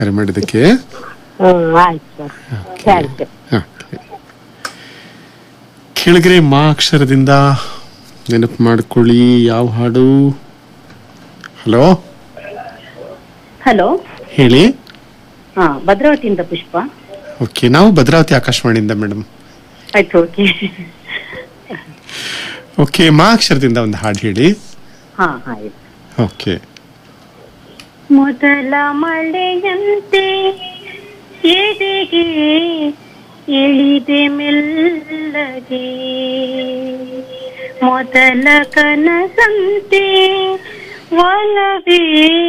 ಕರೆ ಮಾಡಿದ್ದಕ್ಕೆ ಹ್ಮ್ ಆಯ್ತು ಸರ್ ಥ್ಯಾಂಕ್ ಯು ಓಕೆ. ಕೆಳಗರೆ ಮಾ ಅಕ್ಷರದಿಂದ ನೆನಪು ಮಾಡ್ಕೊಳ್ಳಿ ಯಾವ ಹಾಡು ಹಲೋ ಹಲೋ ಹೇಳಿ ಹಾ ಭದ್ರಾವತಿಯಿಂದ ಪುಷ್ಪ ಓಕೆ ನಾವು ಭದ್ರಾವತಿ ಆಕಾಶವಾಣಿಯಿಂದ ಮೇಡಮ್ ಆಯ್ತು ಓಕೆ ಓಕೆ ಮಾ ಅಕ್ಷರದಿಂದ ಒಂದು ಹಾಡು ಹೇಳಿ ಹಾ ಆಯ್ತು ಓಕೆ ಮೊದಲ ಮಳೆಯಂತೆ ಎದೆಗೆ ಇಳಿದೆ ಮೆಲ್ಲಗೆ ಮೊದಲ ಕನಸಂತೆ ಒಲವೇ